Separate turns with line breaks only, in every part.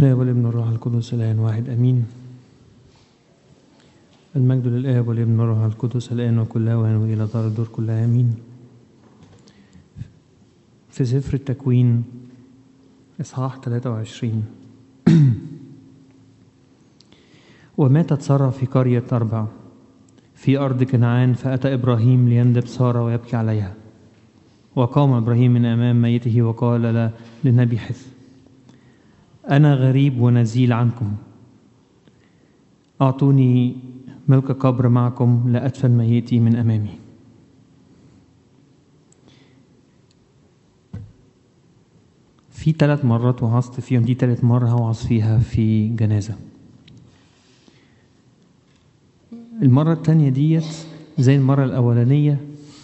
الآب والابن والروح القدس الآن واحد أمين المجد للآب والابن والروح القدس الآن وكل أوان وإلى دار الدور كلها أمين في سفر التكوين إصحاح 23 وماتت سارة في قرية أربع في أرض كنعان فأتى إبراهيم ليندب سارة ويبكي عليها وقام إبراهيم من أمام ميته وقال له لنبي حث أنا غريب ونزيل عنكم أعطوني ملك قبر معكم لأدفن ميتي من أمامي في ثلاث مرات وعظت فيهم دي ثالث مرة هوعظ فيها في جنازة المرة التانية ديت زي المرة الأولانية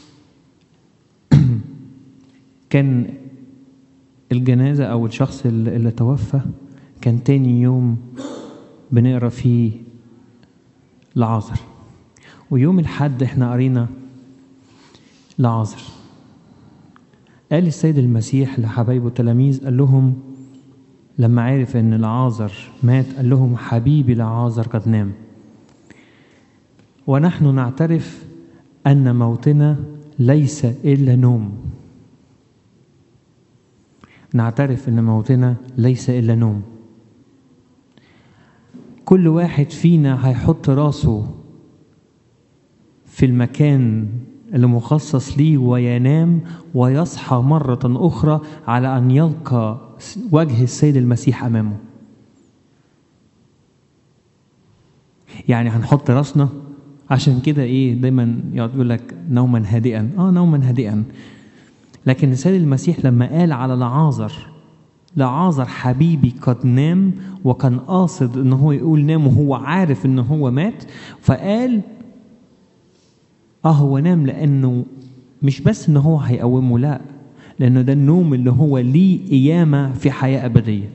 كان الجنازة أو الشخص اللي توفى كان تاني يوم بنقرا فيه لعازر ويوم الحد احنا قرينا لعازر قال السيد المسيح لحبايبه التلاميذ قال لهم لما عرف ان لعازر مات قال لهم حبيبي لعازر قد نام ونحن نعترف ان موتنا ليس الا نوم نعترف ان موتنا ليس الا نوم كل واحد فينا هيحط راسه في المكان اللي مخصص ليه وينام ويصحى مرة أخرى على أن يلقى وجه السيد المسيح أمامه يعني هنحط راسنا عشان كده ايه دايما يقول لك نوما هادئا اه نوما هادئا لكن السيد المسيح لما قال على لعازر لعازر حبيبي قد نام وكان قاصد ان هو يقول نام وهو عارف ان هو مات فقال اه هو نام لانه مش بس ان هو هيقومه لا لانه ده النوم اللي هو ليه قيامه في حياه ابديه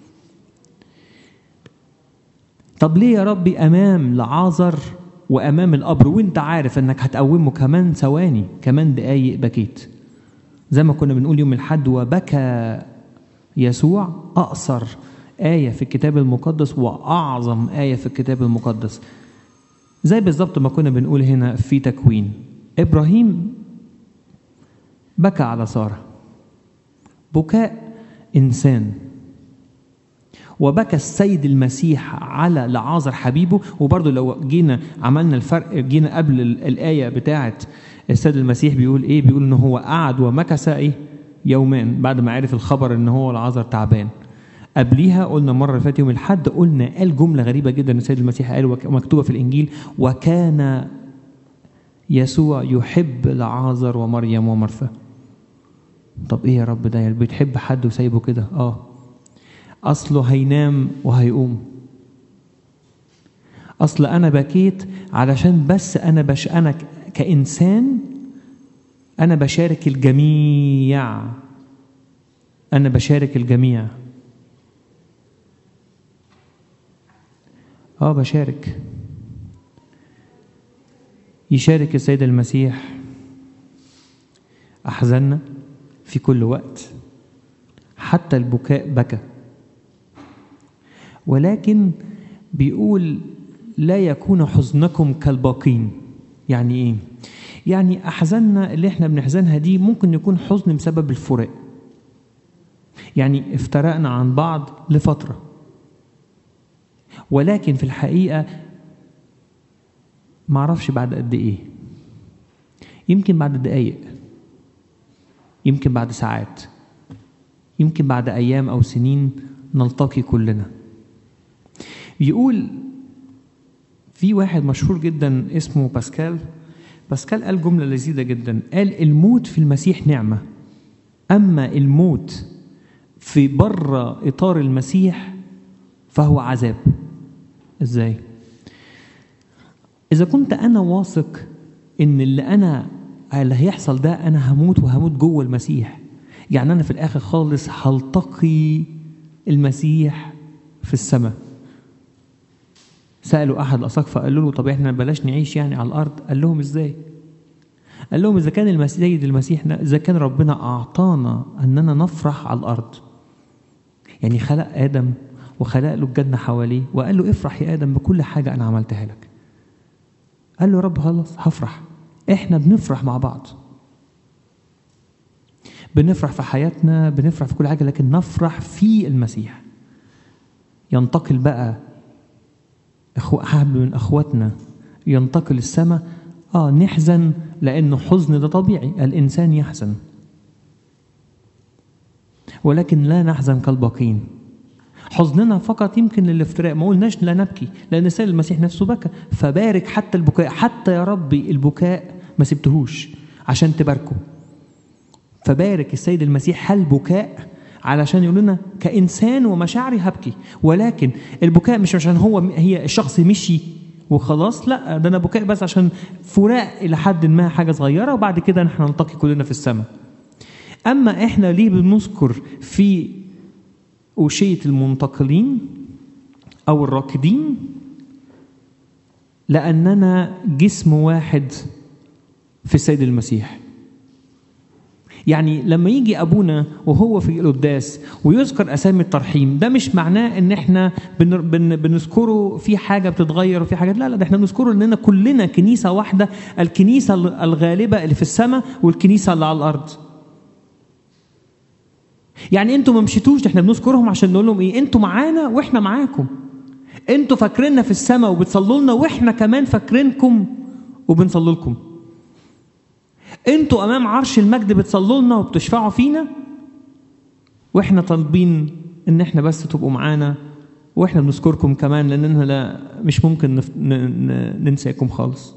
طب ليه يا ربي امام لعازر وامام القبر وانت عارف انك هتقومه كمان ثواني كمان دقايق بكيت زي ما كنا بنقول يوم الحد وبكى يسوع أقصر آية في الكتاب المقدس وأعظم آية في الكتاب المقدس زي بالظبط ما كنا بنقول هنا في تكوين إبراهيم بكى على سارة بكاء إنسان وبكى السيد المسيح على لعازر حبيبه وبرضه لو جينا عملنا الفرق جينا قبل الآية بتاعة السيد المسيح بيقول إيه بيقول إن هو قعد ومكث إيه يومان بعد ما عرف الخبر ان هو العذر تعبان قبليها قلنا مرة اللي فاتت يوم الحد قلنا قال جملة غريبة جدا السيد المسيح قال ومكتوبة في الإنجيل وكان يسوع يحب لعازر ومريم ومرثا طب ايه يا رب ده بتحب حد وسايبه كده اه اصله هينام وهيقوم اصل انا بكيت علشان بس انا بش انا كانسان أنا بشارك الجميع أنا بشارك الجميع آه بشارك يشارك السيد المسيح أحزاننا في كل وقت حتى البكاء بكى ولكن بيقول لا يكون حزنكم كالباقين يعني ايه يعني احزاننا اللي احنا بنحزنها دي ممكن يكون حزن بسبب الفراق يعني افترقنا عن بعض لفتره ولكن في الحقيقه ما اعرفش بعد قد ايه يمكن بعد دقايق يمكن بعد ساعات يمكن بعد ايام او سنين نلتقي كلنا يقول في واحد مشهور جدا اسمه باسكال باسكال قال جملة لذيذة جدا قال الموت في المسيح نعمة أما الموت في بره إطار المسيح فهو عذاب إزاي؟ إذا كنت أنا واثق إن اللي أنا اللي هيحصل ده أنا هموت وهموت جوه المسيح يعني أنا في الآخر خالص هلتقي المسيح في السماء سألوا أحد الأساقفة قالوا له طب إحنا بلاش نعيش يعني على الأرض قال لهم إزاي قال لهم إذا كان المسيح المسيح إذا كان ربنا أعطانا أننا نفرح على الأرض يعني خلق آدم وخلق له الجنة حواليه وقال له افرح يا آدم بكل حاجة أنا عملتها لك قال له يا رب خلاص هفرح احنا بنفرح مع بعض بنفرح في حياتنا بنفرح في كل حاجة لكن نفرح في المسيح ينتقل بقى أخو حد من أخواتنا ينتقل السماء آه نحزن لأنه حزن ده طبيعي الإنسان يحزن ولكن لا نحزن كالباقين حزننا فقط يمكن للافتراء ما قلناش لا نبكي لأن سيد المسيح نفسه بكى فبارك حتى البكاء حتى يا ربي البكاء ما سبتهوش عشان تباركه فبارك السيد المسيح هالبكاء علشان يقول لنا كإنسان ومشاعري هبكي ولكن البكاء مش عشان هو هي الشخص مشي وخلاص لا ده انا بكاء بس عشان فراق الى حد ما حاجه صغيره وبعد كده احنا نلتقي كلنا في السماء اما احنا ليه بنذكر في أوشية المنتقلين أو الراكدين لأننا جسم واحد في السيد المسيح يعني لما يجي ابونا وهو في القداس ويذكر اسامي الترحيم ده مش معناه ان احنا بن بن بنذكره في حاجه بتتغير وفي حاجات لا لا ده احنا بنذكره اننا كلنا كنيسه واحده الكنيسه الغالبه اللي في السماء والكنيسه اللي على الارض يعني انتوا ما مشيتوش احنا بنذكرهم عشان نقول لهم ايه انتوا معانا واحنا معاكم انتوا فاكريننا في السماء وبتصلوا لنا واحنا كمان فاكرينكم وبنصلي لكم انتوا امام عرش المجد بتصلوا لنا وبتشفعوا فينا واحنا طالبين ان احنا بس تبقوا معانا واحنا بنذكركم كمان لاننا لا مش ممكن نف... ن... ن... ننساكم خالص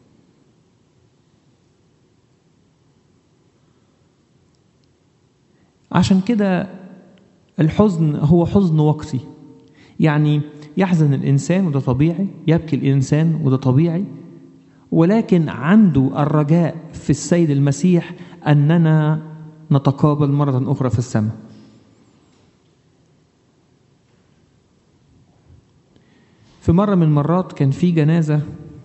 عشان كده الحزن هو حزن وقتي يعني يحزن الانسان وده طبيعي يبكي الانسان وده طبيعي ولكن عنده الرجاء في السيد المسيح اننا نتقابل مره اخرى في السماء في مره من المرات كان في جنازه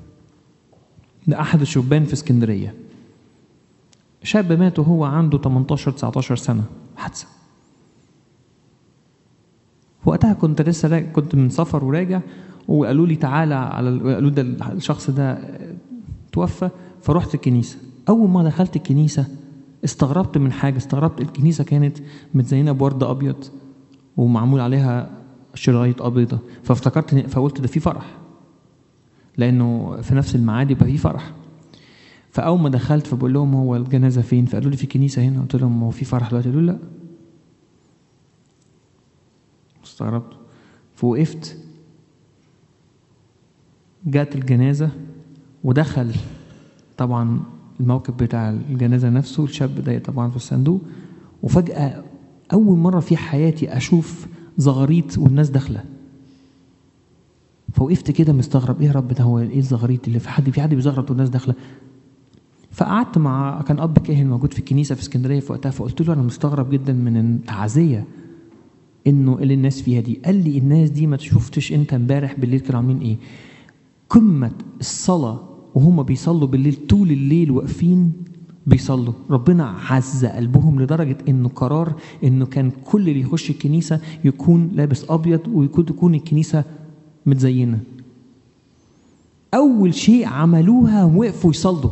لاحد الشبان في اسكندريه شاب مات وهو عنده 18 19 سنه حادثه وقتها كنت لسه راجع كنت من سفر وراجع وقالوا لي تعالى على ال... قالوا ده الشخص ده توفى فرحت الكنيسه اول ما دخلت الكنيسه استغربت من حاجه استغربت الكنيسه كانت متزينه بورد ابيض ومعمول عليها شرايط ابيضه فافتكرت فقلت ده في فرح لانه في نفس الميعاد يبقى في فرح فاول ما دخلت فبقول لهم هو الجنازه فين فقالوا لي في كنيسه هنا قلت لهم هو في فرح دلوقتي قالوا لا استغربت فوقفت جات الجنازه ودخل طبعا الموكب بتاع الجنازه نفسه الشاب ده طبعا في الصندوق وفجاه اول مره في حياتي اشوف زغاريت والناس داخله فوقفت كده مستغرب ايه يا رب ده هو ايه الزغاريت اللي في حد في حد بيزغرط والناس داخله فقعدت مع كان اب كاهن موجود في الكنيسه في اسكندريه في وقتها فقلت له انا مستغرب جدا من التعزيه انه اللي الناس فيها دي قال لي الناس دي ما شفتش انت امبارح بالليل كانوا عاملين ايه قمه الصلاه وهم بيصلوا بالليل طول الليل واقفين بيصلوا ربنا عز قلبهم لدرجة انه قرار انه كان كل اللي يخش الكنيسة يكون لابس ابيض ويكون تكون الكنيسة متزينة اول شيء عملوها وقفوا يصلوا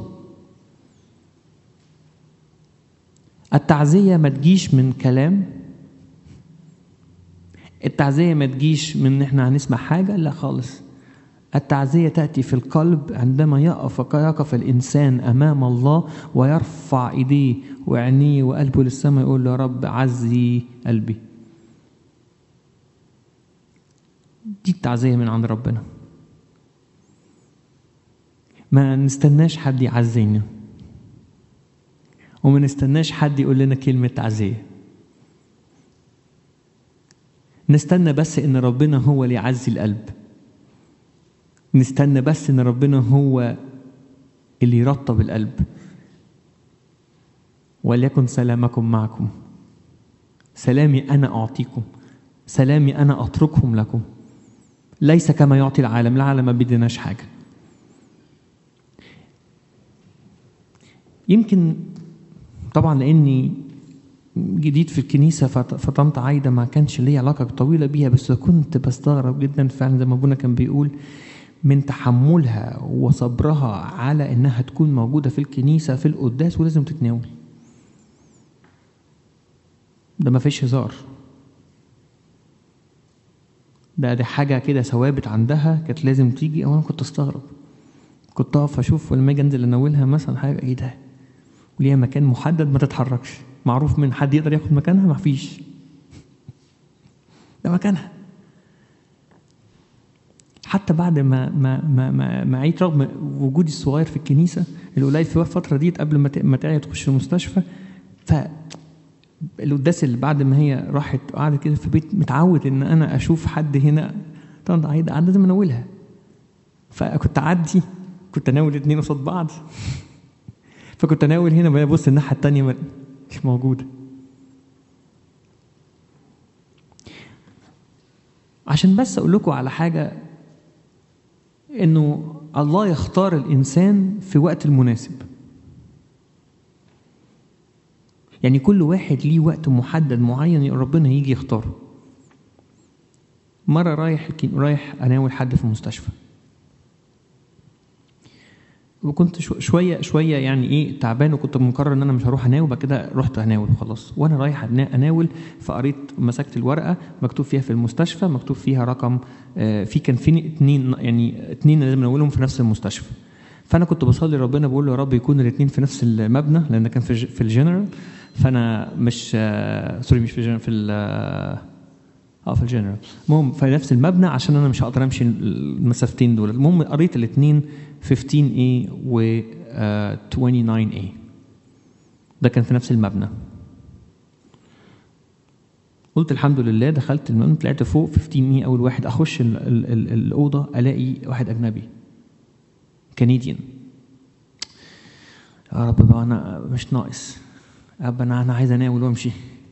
التعزية ما تجيش من كلام التعزية ما تجيش من ان احنا هنسمع حاجة لا خالص التعزية تأتي في القلب عندما يقف يقف الإنسان أمام الله ويرفع إيديه وعينيه وقلبه للسماء يقول له يا رب عزي قلبي دي التعزية من عند ربنا ما نستناش حد يعزينا وما نستناش حد يقول لنا كلمة تعزية نستنى بس إن ربنا هو اللي يعزي القلب نستنى بس ان ربنا هو اللي يرطب القلب وليكن سلامكم معكم سلامي انا اعطيكم سلامي انا اتركهم لكم ليس كما يعطي العالم العالم ما بيديناش حاجه يمكن طبعا لاني جديد في الكنيسة فط- فطنط عايدة ما كانش ليا علاقة طويلة بيها بس كنت بستغرب جدا فعلا زي ما ابونا كان بيقول من تحملها وصبرها على انها تكون موجودة في الكنيسة في القداس ولازم تتناول ده ما فيش هزار ده دي حاجة كده ثوابت عندها كانت لازم تيجي وانا كنت استغرب كنت اقف اشوف ولما اجي انزل اناولها مثلا حاجة ايه ده وليها مكان محدد ما تتحركش معروف من حد يقدر ياخد مكانها ما فيش ده مكانها حتى بعد ما ما ما ما, ما عيت رغم وجودي الصغير في الكنيسه القليل في الفتره دي قبل ما ت- ما تعيا تخش المستشفى ف القداس اللي بعد ما هي راحت قعدت كده في البيت متعود ان انا اشوف حد هنا طنط عايده قاعده لازم اناولها فكنت اعدي كنت اناول اتنين قصاد بعض فكنت اناول هنا ببص الناحيه التانيه ما- مش موجوده عشان بس اقول لكم على حاجه انه الله يختار الانسان في وقت المناسب يعني كل واحد ليه وقت محدد معين ربنا يجي يختاره مره رايح رايح اناول حد في المستشفى وكنت شو- شويه شويه يعني ايه تعبان وكنت مقرر ان انا مش هروح اناول بعد كده رحت اناول وخلاص وانا رايح أنا- اناول فقريت مسكت الورقه مكتوب فيها في المستشفى مكتوب فيها رقم آه، في كان في اتنين يعني اتنين لازم اناولهم في نفس المستشفى فانا كنت بصلي ربنا بقول له يا رب يكون الاثنين في نفس المبنى لان كان في الج- في الجنرال فانا مش آه، سوري مش في الجنرال في ال- آه، اه في الجنرال المهم في نفس المبنى عشان انا مش هقدر امشي المسافتين دول المهم قريت الاثنين 15A و آه، 29A ده كان في نفس المبنى قلت الحمد لله دخلت المبنى طلعت فوق 15 اول واحد اخش ال ال ال الاوضه الاقي واحد اجنبي كنديان يا رب بقى انا مش ناقص ابا انا انا عايز اناول وامشي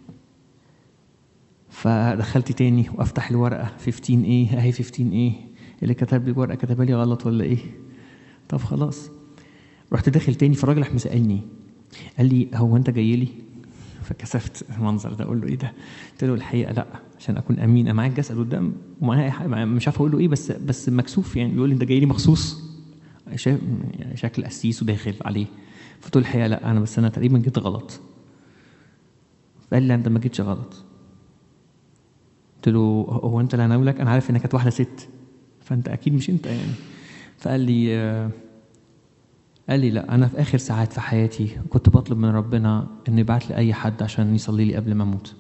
فدخلت تاني وافتح الورقه 15 ايه اهي 15 ايه اللي كتب لي الورقه كتبها لي غلط ولا ايه طب خلاص رحت داخل تاني فالراجل راح مسالني قال لي هو انت جاي لي فكسفت المنظر ده اقول له ايه ده قلت له الحقيقه لا عشان اكون امين انا معايا الجسد قدام ومعايا أي حاجة- معايا- مش عارف اقول له ايه بس بس مكسوف يعني بيقول لي انت جاي لي مخصوص شا- يعني شكل قسيس وداخل عليه فقلت له الحقيقه لا انا بس انا تقريبا جيت غلط فقال لي انت ما جيتش غلط قلت له هو انت اللي هناولك انا عارف انك كانت واحده ست فانت اكيد مش انت يعني فقال لي آه، قال لي لا انا في اخر ساعات في حياتي كنت بطلب من ربنا انه يبعت لي اي حد عشان يصلي لي قبل ما اموت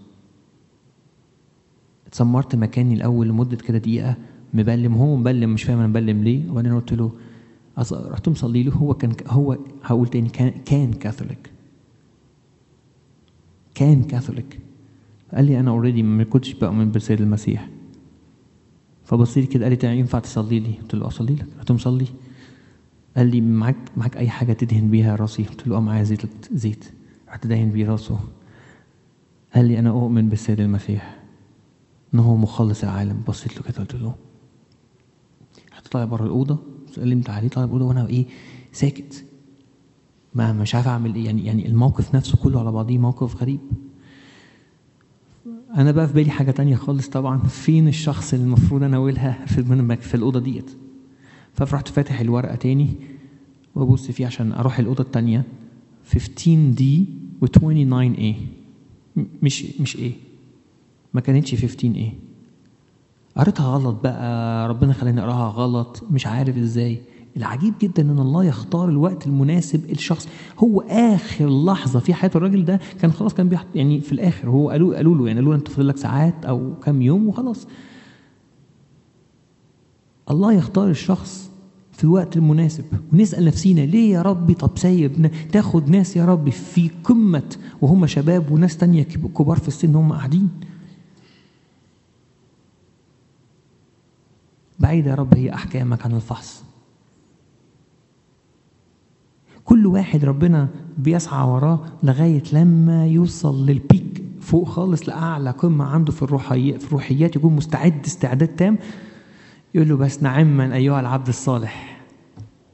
اتسمرت مكاني الاول لمده كده دقيقه مبلم هو مبلم مش فاهم انا مبلم ليه وبعدين قلت له أص- رحت مصلي له هو كان هو هقول تاني كان كان كاثوليك كان كاثوليك قال لي انا اوريدي ما كنتش بؤمن بالسيد المسيح فبص لي كده قال لي "تع- ينفع تصلي لي قلت له اصلي لك رحت مصلي قال لي معاك معاك اي حاجه تدهن بيها راسي قلت له اه معايا زيت زيت رحت دهن بيه راسه قال لي انا اؤمن بالسيد المسيح ان هو مخلص العالم بصيت له كده قلت له رحت طالع بره الاوضه سلمت عليه طالع الاوضه وانا ايه ساكت ما مش عارف اعمل ايه يعني يعني الموقف نفسه كله على بعضيه موقف غريب انا بقى في بالي حاجه تانية خالص طبعا فين الشخص اللي المفروض اناولها في المنبك في الاوضه ديت فرحت فاتح الورقه تاني وابص فيه عشان اروح الاوضه التانية 15 دي و 29 اي مش مش ايه ما كانتش 15 ايه قريتها غلط بقى ربنا خلاني اقراها غلط مش عارف ازاي العجيب جدا ان الله يختار الوقت المناسب الشخص هو اخر لحظه في حياه الراجل ده كان خلاص كان بيحط يعني في الاخر هو قالوا قالوا له يعني قالوا له انت فاضل لك ساعات او كام يوم وخلاص الله يختار الشخص في الوقت المناسب ونسال نفسينا ليه يا ربي طب سايب تاخد ناس يا ربي في قمه وهم شباب وناس تانية كبار في السن هم قاعدين بعيدة يا رب هي أحكامك عن الفحص كل واحد ربنا بيسعى وراه لغاية لما يوصل للبيك فوق خالص لأعلى قمة عنده في الروحيات في الروحيات يكون مستعد استعداد تام يقول له بس نعما أيها العبد الصالح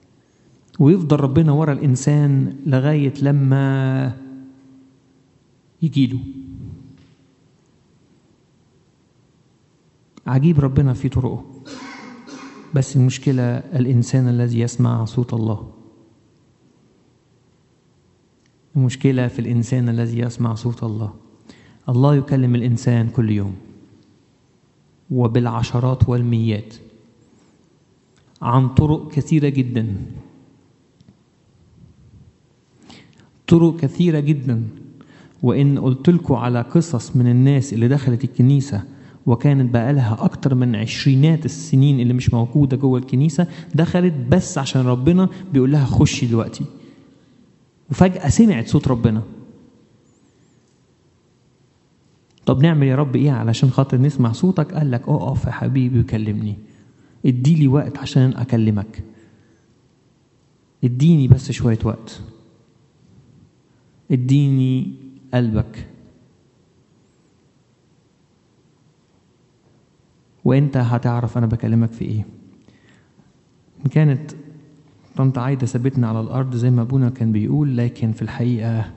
ويفضل ربنا ورا الإنسان لغاية لما يجيله عجيب ربنا في طرقه بس المشكلة الإنسان الذي يسمع صوت الله المشكلة في الإنسان الذي يسمع صوت الله الله يكلم الإنسان كل يوم وبالعشرات والميات عن طرق كثيرة جدا طرق كثيرة جدا وإن قلت لكم على قصص من الناس اللي دخلت الكنيسة وكانت بقى لها أكتر من عشرينات السنين اللي مش موجودة جوه الكنيسة دخلت بس عشان ربنا بيقول لها خشي دلوقتي وفجأة سمعت صوت ربنا طب نعمل يا رب ايه علشان خاطر نسمع صوتك قال لك اقف يا حبيبي وكلمني اديلي وقت عشان اكلمك اديني بس شوية وقت اديني قلبك وانت هتعرف انا بكلمك في ايه إن كانت طنط عايدة سابتنا على الأرض زي ما أبونا كان بيقول لكن في الحقيقة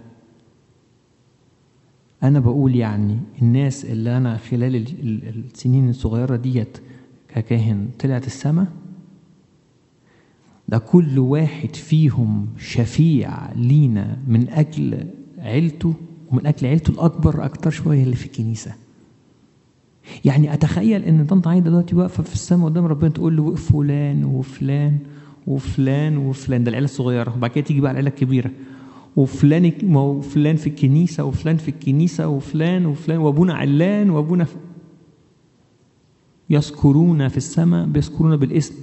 أنا بقول يعني الناس اللي أنا خلال السنين الصغيرة ديت ككاهن طلعت السما ده كل واحد فيهم شفيع لينا من أجل عيلته ومن أجل عيلته الأكبر أكتر شوية اللي في الكنيسة يعني أتخيل إن طنط عايدة دلوقتي واقفة في السما قدام ربنا تقول له فلان وفلان وفلان وفلان ده العيله الصغيره وبعد كده تيجي بقى العيله الكبيره وفلان ما هو فلان في الكنيسه وفلان في الكنيسه وفلان وفلان وابونا علان وابونا في يذكرون في السماء بيذكرون بالاسم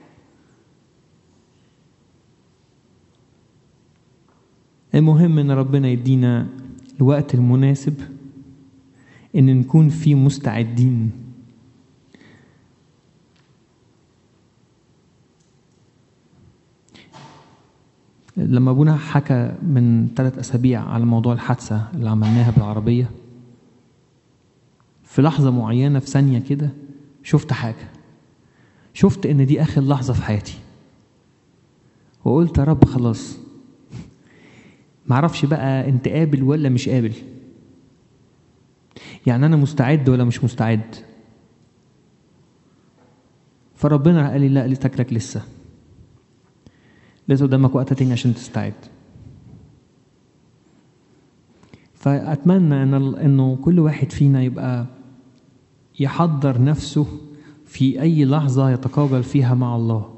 المهم ان ربنا يدينا الوقت المناسب ان نكون فيه مستعدين لما ابونا حكى من ثلاث اسابيع على موضوع الحادثه اللي عملناها بالعربيه في لحظه معينه في ثانيه كده شفت حاجه شفت ان دي اخر لحظه في حياتي وقلت يا رب خلاص معرفش بقى انت قابل ولا مش قابل يعني انا مستعد ولا مش مستعد فربنا قال لي لا لتكلك لسه لسه قدامك وقت تاني عشان تستعد فأتمنى إن إنه كل واحد فينا يبقى يحضر نفسه في أي لحظة يتقابل فيها مع الله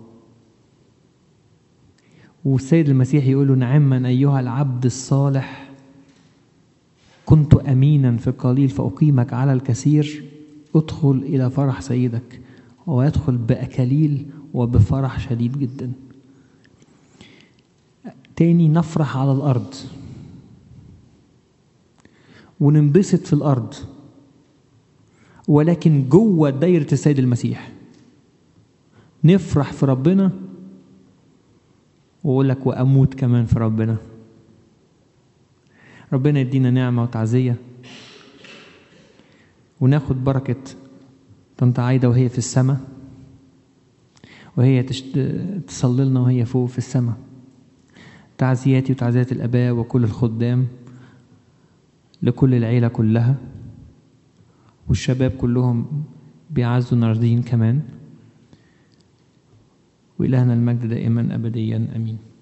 والسيد المسيح يقول له نعما أيها العبد الصالح كنت أمينا في القليل فأقيمك على الكثير ادخل إلى فرح سيدك ويدخل بأكاليل وبفرح شديد جداً تاني نفرح على الأرض وننبسط في الأرض ولكن جوه دايرة السيد المسيح نفرح في ربنا وأقول لك وأموت كمان في ربنا ربنا يدينا نعمة وتعزية وناخد بركة طنط عايدة وهي في السماء وهي تصلي لنا وهي فوق في السماء تعزياتي وتعزيات الآباء وكل الخدام لكل العيلة كلها والشباب كلهم بيعزوا ناردين كمان وإلهنا المجد دائما أبديا أمين